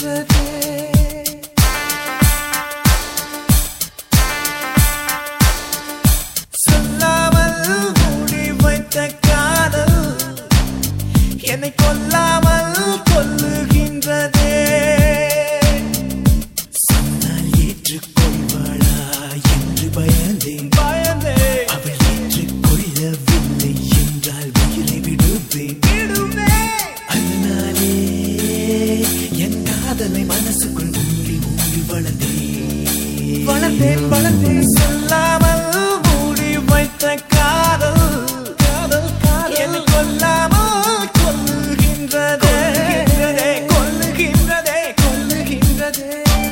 கொள்ளுகின்றதே சொல்லாமல் மூடி வைத்த காதல் என்னை கொல்லாமல் கொல்லுகின்றதே சொன்னால் ஏற்றுக்கொள்வாளா என்று பயந்தேன் பயந்தேன் அவள் ஏற்றுக்கொள்ளவில்லை என்றால் உயிரை விடுவேன் விடுவேன் அதனாலே என் காதலை மனசுக்குள் மூடி மூடி வளர்ந்தேன் வளர்ந்தேன் வளர்ந்தேன் சொல்லாமல் மூடி வைத்த காதல் காதல் காதல் என்னை கொல்லாமல் கொல்லுகின்றதே கொல்லுகின்றதே கொல்லுகின்றதே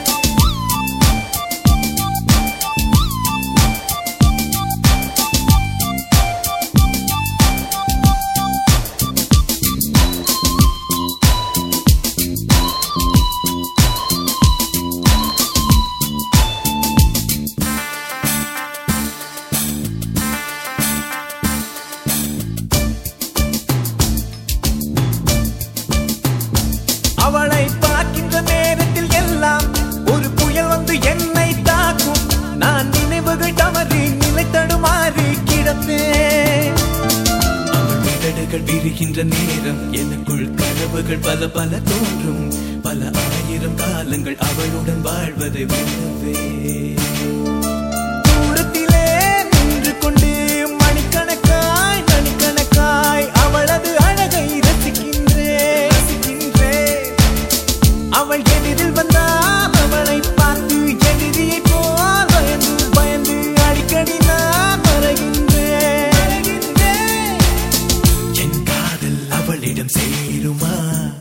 அவளை பார்க்கின்ற நேரத்தில் எல்லாம் ஒரு புயல் வந்து என்னை தாக்கும் நான் நினைவுகள் தவறி நிலை தடுமாறி கிடப்பேன் அவள் விரடுகள் விரிகின்ற நேரம் எனக்குள் கனவுகள் பல பல தோன்றும் பல ஆயிரம் காலங்கள் அவளுடன் வாழ்வதை உணர்வேன் தூரத்திலே நின்று கொண்டு மணிக்கணக்காய் மணிக்கணக்காய் அவளது அழகை ரசிக்கின்றேன் ரசிக்கின்றேன் அவள் எதிரில் வந்தால் அவளை பார்த்து எதிரியை போல் பயந்து பயந்து அடிக்கடி நான் மறைகின்றேன் மறைகின்றேன். என் காதல் அவளிடம் சேருமா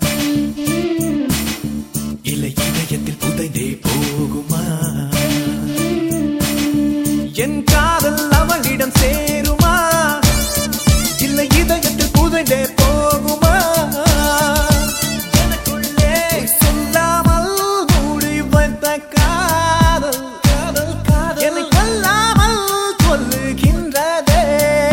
இல்லை இதயத்தில் புதைந்தே போகுமா என் காதல் அவளிடம் சேருமா இல்லை இதயத்தில் புதைந்தே போகுமா எனக்குள்ளே சொல்லாமல் மூடி வைத்த காதல் காதல் காதல் என்னை கொல்லாமல் கொல்லுகின்றதே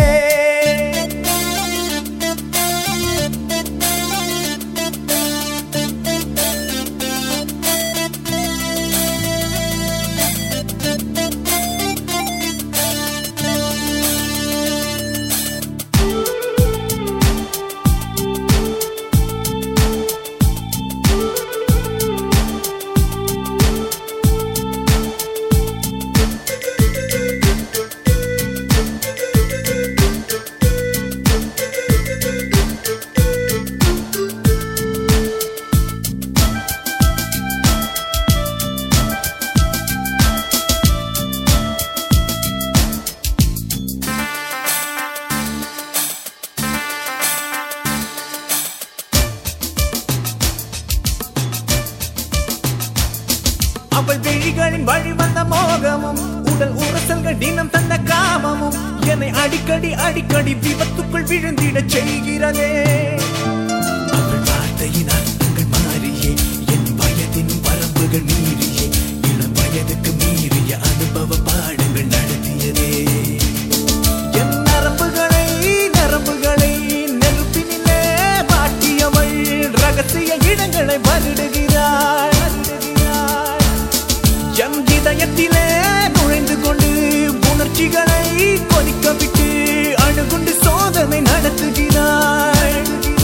அவள் விழிகளின் வழி வந்த மோகமும் உடல் உரசல்கள் தினம் தந்த காமமும் என்னை அடிக்கடி அடிக்கடி விபத்துக்குள் விழுந்திடச் செய்கிறதே அவள் வார்த்தையின் அர்த்தங்கள் மாறியே என் வயதின் வரம்புகள் மீறியே இளம் வயதுக்கு மீறிய அனுபவ பாடங்கள் நடத்தியதே என் நரம்புகளை நரம்புகளை நெருப்பினிலே மாட்டியவள் ரகசிய இடங்களை வருடுகிறாள் வருடுகிறாள். என் இதயத்திலே நுழைந்து கொண்டு உணர்ச்சிகளை கொதிக்க விட்டு அணுகுண்டு சோதனை நடத்துகிறாள்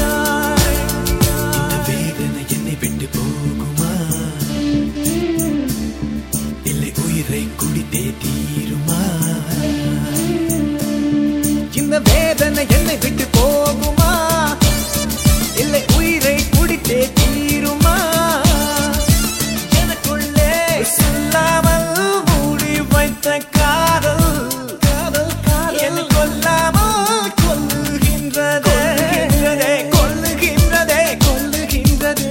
இந்த வேதனை என்னை விட்டு போகுமா இல்லை உயிரை குடித்தே தீருமா இந்த வேதனை என்னை விட்டு போகுமா இல்லை உயிரை குடித்தே தீருமா எனக்குள்ளே சொல்லாமல் மூடி வைத்த காதல் காதல் காதல் என்னை கொல்லாமல் கொல்லுகின்றதே கொல்லுகின்றதே கொல்லுகின்றதே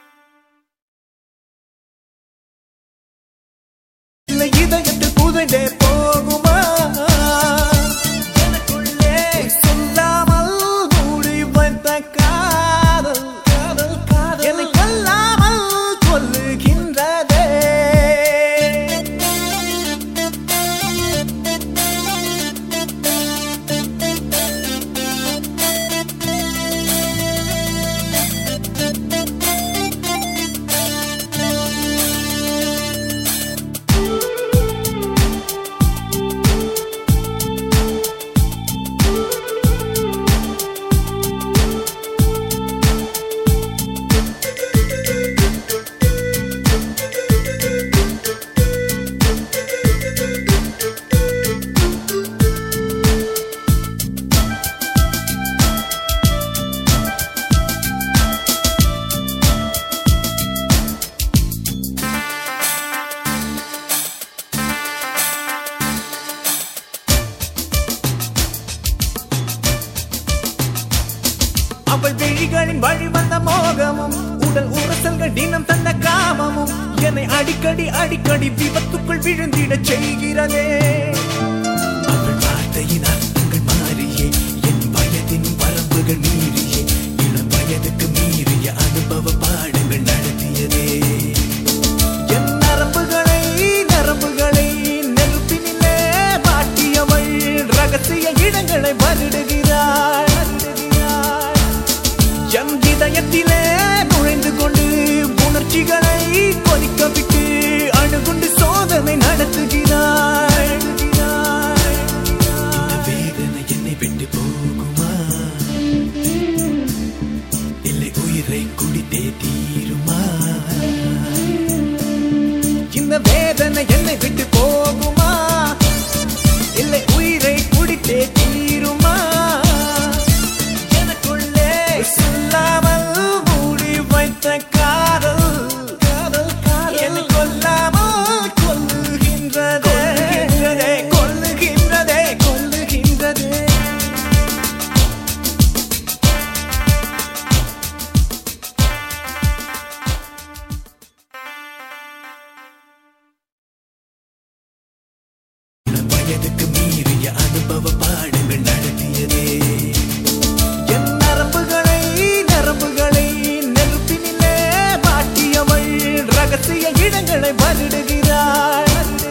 இல்லை இதயத்தில் புதைந்தே அவள் விழிகளின் வழி வந்த மோகமும் உடல் உரசல்கள் தினம் தந்த காமமும் என்னை அடிக்கடி அடிக்கடி விபத்துக்குள் விழுந்திடச் செய்கிறதே அவள் வார்த்தையின் அர்த்தங்கள் மாறியே என் வயதின் வரம்புகள் மீறியே இளம் வயதுக்கு மீறிய அனுபவ பாடங்கள் நடத்தியதே என் நரம்புகளை நரம்புகளை நெருப்பினிலே மாட்டியவள் ரகசிய இடங்களை வருடுகிறாள் என் இதயத்திலே நுழைந்து கொண்டு உணர்ச்சிகளை கொதிக்க விட்டு அணுகுண்டு சோதனை நடத்துகிறாள் இந்த வேதனை என்னை விட்டு போகுமா இல்லை உயிரை குடித்தே தீருமா இந்த வேதனை என்னை விட்டு போகுமா இல்லை உயிரை குடித்தே தீருமா எனக்குள்ளே சொல்லாமல் மூடி வைத்த காதல் என்னை கொல்லாமல் கொல்லுகின்றதே கொல்லுகின்றதே கொல்லுகின்றதே வயதுக்கு மீறிய அனுபவ பாடங்கள் நடத்தியதே என் நரம்புகளை நரம்புகளை நெருப்பினிலே மாட்டியவள் ரகசிய இடங்களை வருடுகிறாள்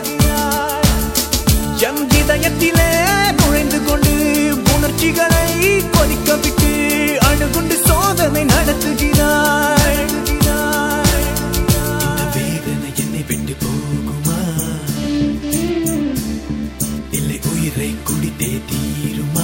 என் இதயத்திலே நுழைந்து கொண்டு உணர்ச்சிகளை கொதிக்க விட்டு அணுகுண்டு சோதனை நடத்துகிறாள் இந்த வேதனை என்னை விட்டு போகுமா இல்லை உயிரை குடித்தே தீருமா